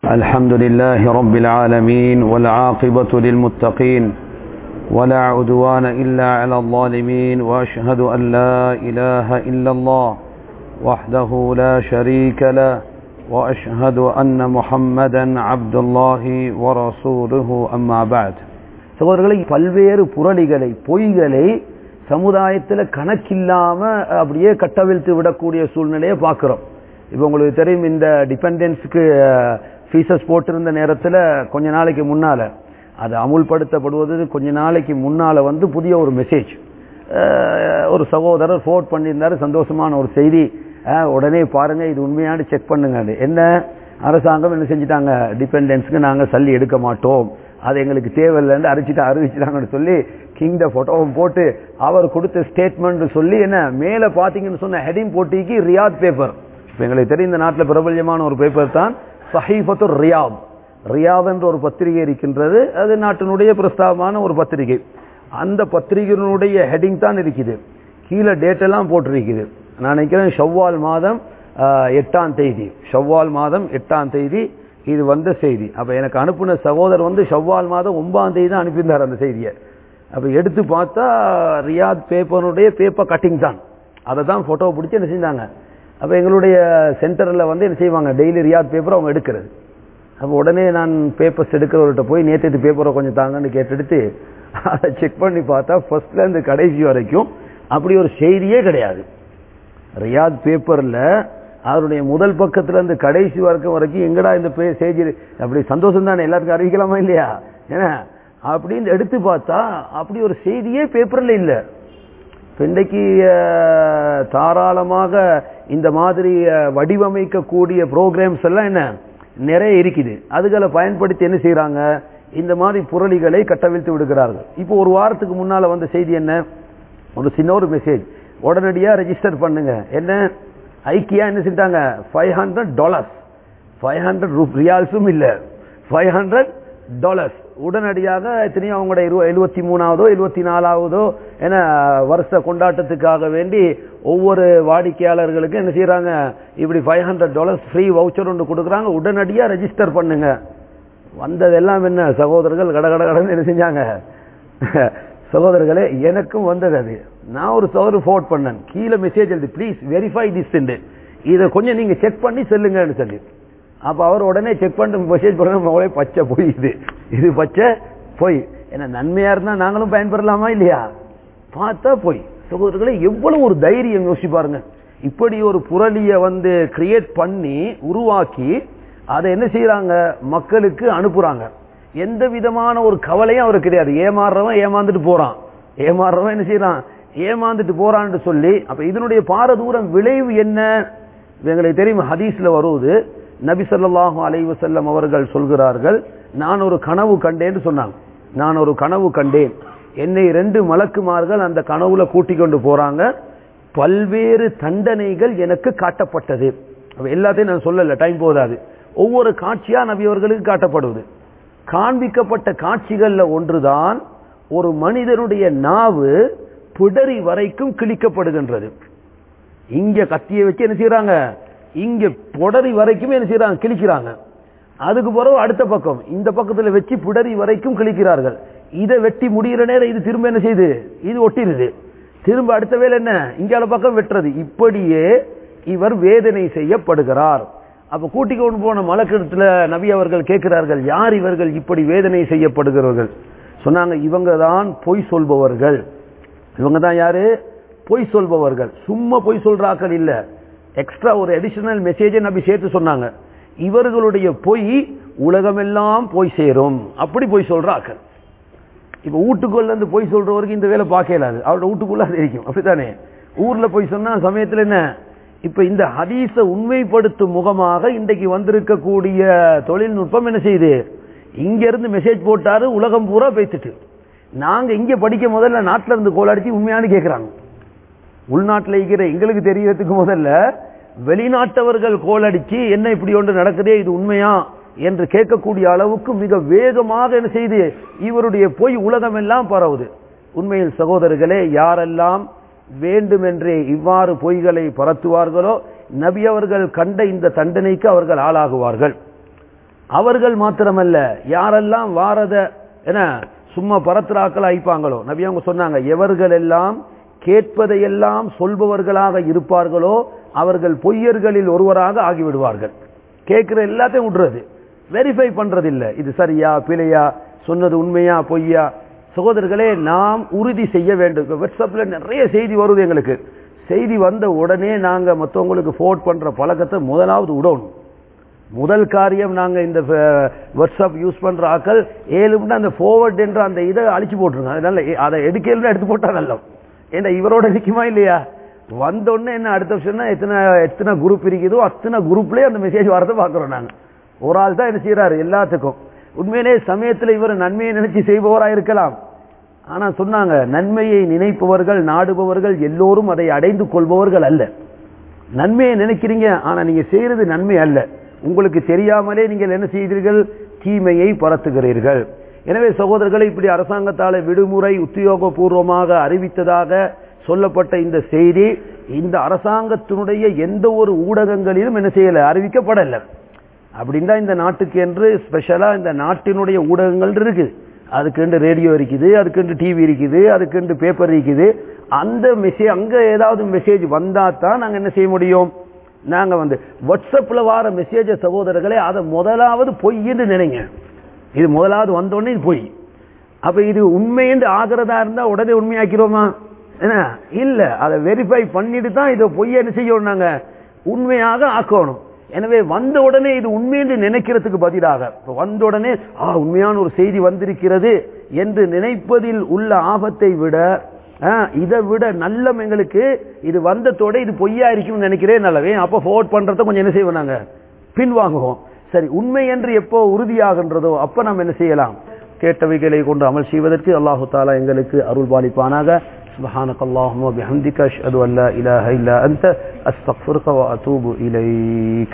الحمد لله رب العالمين والعاقبة للمتقين ولا عدوان إلا على الظالمين وأشهد أن لا إله إلا الله وحده لا شريك له وأشهد أن محمدا عبد الله ورسوله أما بعد சகோதரர்களை பல்வேறு புரளிகளை பொய்களை சமுதாயத்தில் கணக்கில்லாம அப்படியே கட்டவிழ்த்து விடக்கூடிய சூழ்நிலையை பார்க்கிறோம் இப்போ உங்களுக்கு தெரியும் இந்த டிபெண்டன்ஸுக்கு ஃபீஸஸ் போட்டிருந்த நேரத்தில் கொஞ்ச நாளைக்கு முன்னால அது அமுல்படுத்தப்படுவது கொஞ்ச நாளைக்கு முன்னால வந்து புதிய ஒரு மெசேஜ் ஒரு சகோதரர் ஃபோர்ட் பண்ணியிருந்தாரு சந்தோஷமான ஒரு செய்தி அஹ், உடனே பாருங்க இது உண்மையான செக் பண்ணுங்க என்ன அரசாங்கம் என்ன செஞ்சிட்டாங்க டிபெண்டன்ஸ்க்கு நாங்க சல்லி எடுக்க மாட்டோம் அது எங்களுக்கு தேவையில்லைன்னு அறிச்சிட்டு அறிவிச்சிட்டாங்கன்னு சொல்லி கிங் போட்டோவும் போட்டு அவர் கொடுத்த ஸ்டேட்மெண்ட் சொல்லி என்ன மேல பாத்தீங்கன்னு சொன்ன ஹெடிங் போட்டிக்கு ரியாத் பேப்பர் இப்ப எங்களுக்கு தெரியும் இந்த நாட்டில் பிரபல்யமான ஒரு பேப்பர் தான் சஹீஃபத்து ரியாத் ரியாத் என்ற ஒரு பத்திரிகை இருக்கின்றது அது நாட்டினுடைய பிரஸ்தாபமான ஒரு பத்திரிகை அந்த பத்திரிகையினுடைய ஹெடிங் தான் இருக்குது கீழே டேட் எல்லாம் போட்டிருக்குது நான் நினைக்கிறேன் ஷவ்வால் மாதம் ஆஹ், எட்டாம் தேதி ஷவ்வால் மாதம் எட்டாம் தேதி இது வந்த செய்தி அப்ப எனக்கு அனுப்புன சகோதரர் வந்து ஷவ்வால் மாதம் ஒன்பதாம் தேதி தான் அனுப்பியிருந்தார் அந்த செய்தியை அப்ப எடுத்து பார்த்தா ரியாத் பேப்பருடைய பேப்பர் கட்டிங் தான் அதை தான் போட்டோ பிடிச்சி என்ன செஞ்சாங்க அப்ப எங்களுடைய சென்டர்ல வந்து என்ன செய்வாங்க டெய்லி ரியாத் பேப்பர் அவங்க எடுக்கிறது அப்போ உடனே நான் பேப்பர்ஸ் எடுக்கிறவர்கிட்ட போய் நேற்று பேப்பரை கொஞ்சம் தாங்கன்னு கேட்டெடுத்து அதை செக் பண்ணி பார்த்தா ஃபர்ஸ்ட்ல இருந்து கடைசி வரைக்கும் அப்படி ஒரு செய்தியே கிடையாது ரியாத் பேப்பர்ல அவருடைய முதல் பக்கத்துல இருந்து கடைசி வரைக்கும் வரைக்கும் எங்கடா இந்த பே- செய்தி அப்படி சந்தோஷம் தானே எல்லாருக்கும் அறிவிக்கலாமா இல்லையா ஏன்னா அப்படின்னு எடுத்து பார்த்தா அப்படி ஒரு செய்தியே பேப்பர்ல இல்ல இப்ப இன்றைக்கு அஹ், தாராளமாக இந்த மாதிரி அஹ், வடிவமைக்கக்கூடிய ப்ரோக்ராம்ஸ் எல்லாம் என்ன நிறைய இருக்குது அதுகளை பயன்படுத்தி என்ன செய்றாங்க இந்த மாதிரி புரளிகளை கட்டவிழ்த்து விடுகிறார்கள் இப்போ ஒரு வாரத்துக்கு முன்னால வந்த செய்தி என்ன ஒரு சின்ன ஒரு மெசேஜ் உடனடியா ரெஜிஸ்டர் பண்ணுங்க என்ன ஐக்கியா என்ன செஞ்சாங்க five hundred dollars five hundred ரியால்ஸும் இல்ல ஃபைவ் ஹண்ட்ரட் டாலர்ஸ் உடனடியாக எத்தனையோ அவங்களோட இரு எழுபத்தி மூணாவதோ எழுபத்தி நாலாவதோ என வருஷ கொண்டாட்டத்துக்காக வேண்டி ஒவ்வொரு வாடிக்கையாளர்களுக்கு என்ன செய்றாங்க இப்படி five hundred dollars free voucher ஒன்று கொடுக்குறாங்க உடனடியா ரெஜிஸ்டர் பண்ணுங்க வந்ததெல்லாம் என்ன சகோதரர்கள் கட கட கடன்னு என்ன செஞ்சாங்க சகோதரர்களே எனக்கும் வந்தது அது நான் ஒரு சகோதரர் ஃபோர்ட் பண்ணேன் கீழே மெசேஜ் எழுதி ப்ளீஸ் வெரிஃபை திஸ் இதை கொஞ்சம் நீங்க செக் பண்ணி சொல்லுங்கன்னு சொல்லி அப்ப அவர் உடனே செக் பண்ணிட்டு மெசேஜ் பண்ண பச்சை பொய் இது இது பச்சை பொய் ஏன்னா நன்மையா இருந்தா நாங்களும் பயன்பெறலாமா இல்லையா பார்த்தா பொய் சகோதரர்களே எவ்வளவு ஒரு தைரியம் யோசிச்சு பாருங்க இப்படி ஒரு புரளிய வந்து கிரியேட் பண்ணி உருவாக்கி அதை என்ன செய்யறாங்க மக்களுக்கு அனுப்புறாங்க எந்த விதமான ஒரு கவலையும் அவருக்கு கிடையாது ஏமாறுறவன் ஏமாந்துட்டு போறான் ஏமாறுறவன் என்ன செய்யறான் ஏமாந்துட்டு போறான்னு சொல்லி அப்ப இதனுடைய பாரதூரம் விளைவு என்ன எங்களுக்கு தெரியும் ஹதீஸ்ல வருவது நபி ஸல்லல்லாஹு அலைஹி வஸல்லம் அவர்கள் சொல்கிறார்கள் நான் ஒரு கனவு கண்டேன்னு சொன்னாங்க நான் ஒரு கனவு கண்டேன் என்னை ரெண்டு மலக்குமார்கள் அந்த கனவுல கூட்டிக் கொண்டு போறாங்க பல்வேறு தண்டனைகள் எனக்கு காட்டப்பட்டது அப்ப எல்லாத்தையும் நான் சொல்லல டைம் போதாது ஒவ்வொரு காட்சியா நபி அவர்களுக்கு காட்டப்படுவது காண்பிக்கப்பட்ட காட்சிகள்ல ஒன்றுதான் ஒரு மனிதனுடைய நாவு பிடரி வரைக்கும் கிழிக்கப்படுகின்றது இங்க கத்தியை வச்சு என்ன செய்யறாங்க இங்க புடரி வரைக்கும் என்ன செய்யறாங்க கிழிக்கிறாங்க அதுக்கு பிறகு அடுத்த பக்கம் இந்த பக்கத்துல வச்சு புடரி வரைக்கும் கிழிக்கிறார்கள் இதை வெட்டி முடிகிற நேரம் இது திரும்ப என்ன செய்யுது இது ஒட்டிருது திரும்ப அடுத்த வேலை என்ன இங்கால பக்கம் வெட்டுறது இப்படியே இவர் வேதனை செய்யப்படுகிறார் அப்ப கூட்டிக் கொண்டு போன மலக்கிடத்துல நபி அவர்கள் கேட்கிறார்கள் யார் இவர்கள் இப்படி வேதனை செய்யப்படுகிறவர்கள் சொன்னாங்க இவங்க தான் பொய் சொல்பவர்கள் இவங்க தான் யாரு பொய் சொல்பவர்கள் சும்மா பொய் சொல்றாக்கள் இல்ல எக்ஸ்ட்ரா ஒரு அடிஷனல் மெசேஜை நபி சேர்த்து சொன்னாங்க இவர்களுடைய பொய் உலகமெல்லாம் போய் சேரும் அப்படி பொய் சொல்றாக்கள் இப்ப வீட்டுக்குள்ள இருந்து பொய் சொல்றவருக்கு இந்த வேலை பார்க்க இயலாது அவரோட வீட்டுக்குள்ள அது இருக்கும் அப்படித்தானே ஊர்ல போய் சொன்னா சமயத்துல என்ன இப்ப இந்த ஹதீஸ உண்மைப்படுத்தும் முகமாக இன்றைக்கு வந்திருக்கக்கூடிய தொழில்நுட்பம் என்ன செய்யுது இங்க இருந்து மெசேஜ் போட்டாரு உலகம் பூரா பேசிட்டு நாங்க இங்க படிக்க முதல்ல நாட்டுல இருந்து கோலடிச்சு உண்மையானு கேக்குறாங்க உள்நாட்டில் இருக்கிற எங்களுக்கு தெரியறதுக்கு முதல்ல வெளிநாட்டவர்கள் கோலடிச்சு என்ன இப்படி ஒன்று நடக்குதே இது உண்மையா என்று கேட்கக்கூடிய அளவுக்கு மிக வேகமாக என்ன செய்து இவருடைய பொய் உலகமெல்லாம் பரவுது உண்மையில் சகோதரர்களே யாரெல்லாம் வேண்டுமென்றே இவ்வாறு பொய்களை பரத்துவார்களோ நபி அவர்கள் கண்ட இந்த தண்டனைக்கு அவர்கள் ஆளாகுவார்கள் அவர்கள் மாத்திரமல்ல யாரெல்லாம் வாரத என சும்மா பரத்திராக்கள் ஆயிப்பாங்களோ நபி அவங்க சொன்னாங்க எவர்கள் எல்லாம் கேட்பதையெல்லாம் சொல்பவர்களாக இருப்பார்களோ அவர்கள் பொய்யர்களில் ஒருவராக ஆகிவிடுவார்கள் கேட்கிற எல்லாத்தையும் விடுறது வெரிஃபை பண்றது இல்ல இது சரியா பிழையா சொன்னது உண்மையா பொய்யா சகோதரர்களே நாம் உறுதி செய்ய வேண்டும் இப்ப வாட்ஸ்அப்ல நிறைய செய்தி வருது எங்களுக்கு செய்தி வந்த உடனே நாங்க மற்றவங்களுக்கு ஃபோர்ட் பண்ற பழக்கத்தை முதலாவது விடணும் முதல் காரியம் நாங்க இந்த வாட்ஸ்அப் யூஸ் பண்ற ஆக்கள் ஏழு மணி அந்த forward என்ற அந்த இதை அழிச்சு போட்டுருங்க அதனால எ- அதை எடுக்கல எடுத்து போட்டா நல்லம் ஏன்னா இவரோட நிக்குமா இல்லையா வந்த உடனே என்ன அடுத்த விஷயம்னா எத்தனை எத்தனை குரூப் இருக்குதோ அத்தனை குரூப்லயே அந்த மெசேஜ் வரதை பாக்குறோம் நாங்க ஒரு ஆள் தான் என்ன செய்யறாரு எல்லாத்துக்கும் உண்மையிலே சமயத்துல இவர் நன்மையை நினைச்சு செய்பவரா இருக்கலாம் ஆனா சொன்னாங்க நன்மையை நினைப்பவர்கள் நாடுபவர்கள் எல்லோரும் அதை அடைந்து கொள்பவர்கள் அல்ல நன்மையை நினைக்கிறீங்க ஆனா நீங்க செய்யறது நன்மை அல்ல உங்களுக்கு தெரியாமலே நீங்கள் என்ன செய்தீர்கள் தீமையை பரத்துகிறீர்கள் எனவே சகோதரர்களை இப்படி அரசாங்கத்தால விடுமுறை உத்தியோகபூர்வமாக அறிவித்ததாக சொல்லப்பட்ட இந்த செய்தி இந்த அரசாங்கத்தினுடைய எந்த ஒரு ஊடகங்களிலும் என்ன செய்யல அறிவிக்கப்படல அப்படின்னா இந்த நாட்டுக்கு என்று ஸ்பெஷலா இந்த நாட்டினுடைய ஊடகங்கள் இருக்கு அதுக்குண்டு ரேடியோ இருக்குது அதுக்குண்டு டிவி இருக்குது அதுக்குண்டு பேப்பர் இருக்குது அந்த மெசேஜ் அங்க ஏதாவது மெசேஜ் வந்தா தான் நாங்க என்ன செய்ய முடியும் நாங்க வந்து வாட்ஸ்அப்ல வார மெசேஜ சகோதரர்களே அதை முதலாவது பொய்ன்னு நினைங்க இது முதலாவது வந்தோடனே இது பொய் அப்ப இது உண்மை என்று ஆகிறதா இருந்தா உடனே உண்மையாக்கிறோமா என்ன இல்ல அதை வெரிஃபை பண்ணிட்டு தான் இதை பொய் என்ன செய்யணும் நாங்க உண்மையாக ஆக்கணும் எனவே வந்த உடனே இது உண்மை என்று நினைக்கிறதுக்கு பதிலாக இப்ப வந்த உடனே ஆ உண்மையான ஒரு செய்தி வந்திருக்கிறது என்று நினைப்பதில் உள்ள ஆபத்தை விட ஆ, இதை விட நல்லம் எங்களுக்கு இது வந்ததோட இது பொய்யா இருக்கும்னு நினைக்கிறேன் நல்லவே அப்ப ஃபோர்ட் பண்றத கொஞ்சம் என்ன செய்வோம் நாங்க பின்வாங்குவோம் சரி உண்மை என்று எப்போ உறுதியாகின்றதோ அப்ப நாம் என்ன செய்யலாம் கேட்டவைகளை கொண்டு அமல் செய்வதற்கு அல்லாஹு தாலா எங்களுக்கு அருள் பாலிப்பானாக سبحانك اللهم وبحمدك أشهد أن لا إله إلا أنت أستغفرك وأتوب إليك